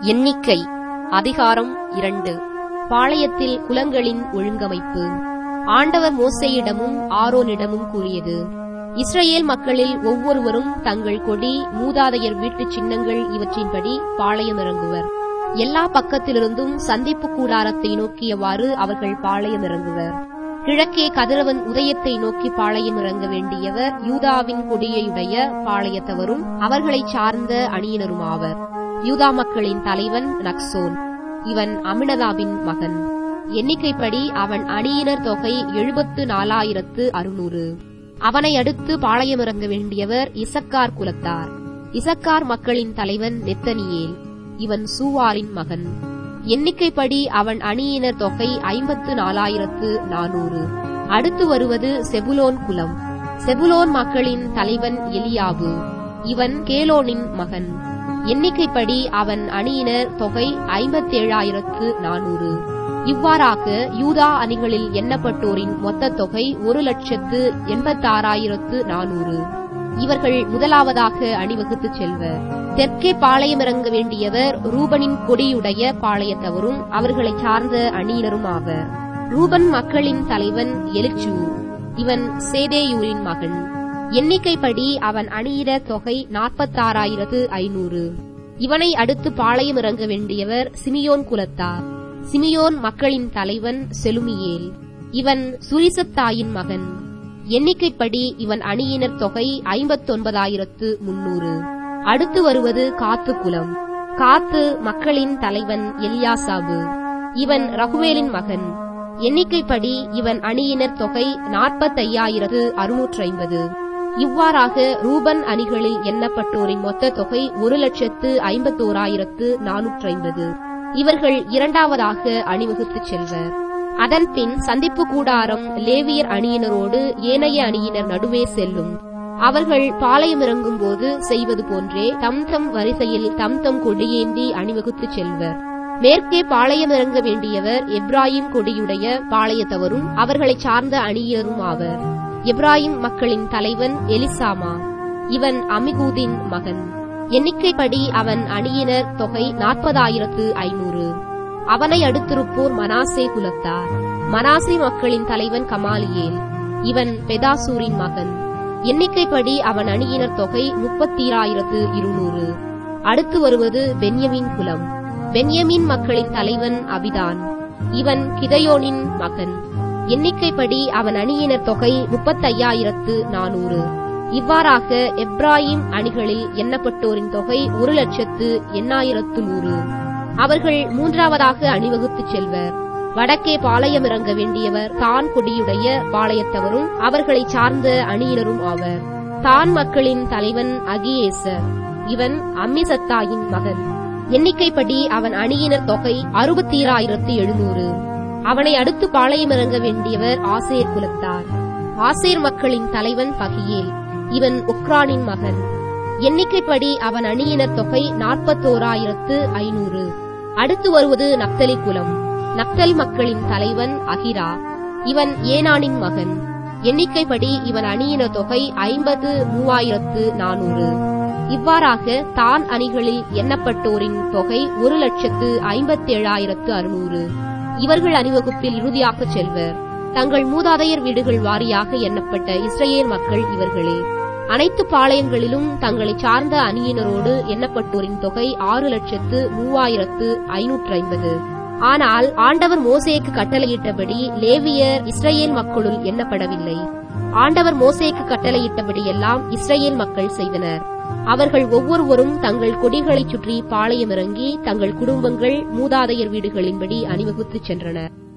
எண்ணிக்கை அதிகாரம் இரண்டு பாளையத்தில் குலங்களின் ஒழுங்கமைப்பு ஆண்டவர் மோசேயிடமும் ஆரோனிடமும் கூறியது இஸ்ரவேல் மக்களில் ஒவ்வொருவரும் தங்கள் கொடி மூதாதையர் வீட்டுச் சின்னங்கள் இவற்றின்படி பாளையம் இறங்குவர் எல்லா பக்கத்திலிருந்தும் சந்திப்பு கூடாரத்தை நோக்கியவாறு அவர்கள் பாளையம் இறங்குவர் கிழக்கே கதிரவன் உதயத்தை நோக்கி பாளையம் இறங்க வேண்டியவர் யூதாவின் கொடியையுடைய பாளையத்தவரும் அவர்களைச் சார்ந்த அணியினருமாவர் யூதா மக்களின் தலைவன் நக்சோன் இவன் அமினதாபின் மகன் எண்ணிக்கைப்படி அவன் அணியினர் தொகை எழுபத்து நாலாயிரத்து அறுநூறு அவனை அடுத்து பாளையம் இறங்க வேண்டியவர் இசக்கார் குலத்தார் இசக்கார் மக்களின் தலைவன் நெத்தனியேல் இவன் சூவாரின் மகன் எண்ணிக்கைப்படி அவன் அணியினர் தொகை ஐம்பத்து நாலாயிரத்து நானூறு அடுத்து வருவது செபுலோன் குலம் செபுலோன் மக்களின் தலைவன் எலியாவு இவன் கேலோனின் மகன் எண்ணிக்கைப்படி அவன் அணியினர் தொகை ஐம்பத்தேழாயிரத்து நானூறு இவ்வாறாக யூதா அணிகளில் எண்ணப்பட்டோரின் மொத்த தொகை ஒரு லட்சத்து எண்பத்தாறாயிரத்து நானூறு இவர்கள் முதலாவதாக அணிவகுத்துச் செல்வர் தெற்கே பாளையம் இறங்க வேண்டியவர் ரூபனின் கொடியுடைய பாளையத்தவரும் அவர்களைச் சார்ந்த அணியினரும் ஆவர் ரூபன் மக்களின் தலைவன் எலிச்சு இவன் சேதேயூரின் மகன் எண்ணிக்கைப்படி அவன் அணியினர் தொகை நாற்பத்தாறாயிரத்து ஐநூறு இவனை அடுத்து பாளையம் இறங்க வேண்டியவர் சிமியோன் குலத்தார் சிமியோன் மக்களின் தலைவன் செலுமியேல் இவன் சுரிசத்தாயின் மகன் எண்ணிக்கைப்படி இவன் அணியினர் தொகை ஐம்பத்தொன்பதாயிரத்து முன்னூறு அடுத்து வருவது காத்து குலம் காத்து மக்களின் தலைவன் எலியாசாபு இவன் ரகுவேலின் மகன் எண்ணிக்கைப்படி இவன் அணியினர் தொகை நாற்பத்தையாயிரத்து அறுநூற்று ஐம்பது இவ்வாறாக ரூபன் அணிகளில் எண்ணப்பட்டோரின் மொத்த தொகை ஒரு லட்சத்து ஐம்பத்தோராயிரத்து நானூற்று ஐம்பது இவர்கள் இரண்டாவதாக அணிவகுத்துச் செல்வர் அதன்பின் சந்திப்பு கூடாரம் லேவியர் அணியினரோடு ஏனைய அணியினர் நடுவே செல்லும் அவர்கள் பாளையம் இறங்கும் போது செய்வது போன்றே தம் தம் வரிசையில் தம் தம் கொடியேந்தி அணிவகுத்துச் செல்வர் மேற்கே பாளையம் இறங்க வேண்டியவர் எப்ராஹிம் கொடியுடைய பாளையத்தவரும் அவர்களைச் சார்ந்த அணியரும் ஆவர் எப்ராஹிம் மக்களின் தலைவன் எலிசாமா இவன் அமிகூதின் மகன் எண்ணிக்கைப்படி அவன் அணியினர் தொகை நாற்பதாயிரத்து ஐநூறு அவனை அடுத்திருப்போர் மனாசே குலத்தார் மனாசே மக்களின் தலைவன் கமாலியேல் இவன் பெதாசூரின் மகன் எண்ணிக்கைப்படி அவன் அணியினர் தொகை முப்பத்தீராயிரத்து இருநூறு அடுத்து வருவது பென்யமின் குலம் பென்யமின் மக்களின் தலைவன் அபிதான் இவன் கிதையோனின் மகன் எண்ணிக்கைப்படி அவன் அணியினர் தொகை முப்பத்தையாயிரத்து நானூறு இவ்வாறாக எப்ராஹிம் அணிகளில் எண்ணப்பட்டோரின் தொகை ஒரு லட்சத்து எண்ணாயிரத்து நூறு அவர்கள் மூன்றாவதாக அணிவகுத்துச் செல்வர் வடக்கே பாளையம் இறங்க வேண்டியவர் தான் கொடியுடைய பாளையத்தவரும் அவர்களைச் சார்ந்த அணியினரும் ஆவர் தான் மக்களின் தலைவன் அகியேசர் இவன் அம்மிசத்தாயின் மகன் எண்ணிக்கைப்படி அவன் அணியினர் தொகை அறுபத்தீராயிரத்து எழுநூறு அவனை அடுத்து பாளையம் இறங்க வேண்டியவர் ஆசேர் குலத்தார் ஆசேர் மக்களின் தலைவன் பகியேல் இவன் ஒக்ரானின் மகன் எண்ணிக்கைப்படி அவன் அணியினர் தொகை நாற்பத்தோராயிரத்து ஐநூறு அடுத்து வருவது நப்தலி குலம் நப்தல் மக்களின் தலைவன் அகிரா இவன் ஏனானின் மகன் எண்ணிக்கைப்படி இவன் அணியினர் தொகை ஐம்பது மூவாயிரத்து நானூறு இவ்வாறாக தான் அணிகளில் எண்ணப்பட்டோரின் தொகை ஒரு லட்சத்து ஐம்பத்தேழாயிரத்து அறுநூறு இவர்கள் அணிவகுப்பில் இறுதியாகச் செல்வர் தங்கள் மூதாதையர் வீடுகள் வாரியாக எண்ணப்பட்ட இஸ்ரேல் மக்கள் இவர்களே அனைத்து பாளையங்களிலும் தங்களை சார்ந்த அணியினரோடு எண்ணப்பட்டோரின் தொகை ஆறு லட்சத்து மூவாயிரத்து ஐநூற்று ஐம்பது ஆனால் ஆண்டவர் மோசேக்கு கட்டளையிட்டபடி லேவியர் இஸ்ரேல் மக்களுள் எண்ணப்படவில்லை ஆண்டவர் மோசேக்கு கட்டளையிட்டபடியெல்லாம் இஸ்ரேல் மக்கள் செய்தனர் அவர்கள் ஒவ்வொருவரும் தங்கள் கொடிகளைச் சுற்றி பாளையம் இறங்கி தங்கள் குடும்பங்கள் மூதாதையர் வீடுகளின்படி அணிவகுத்துச் சென்றனர்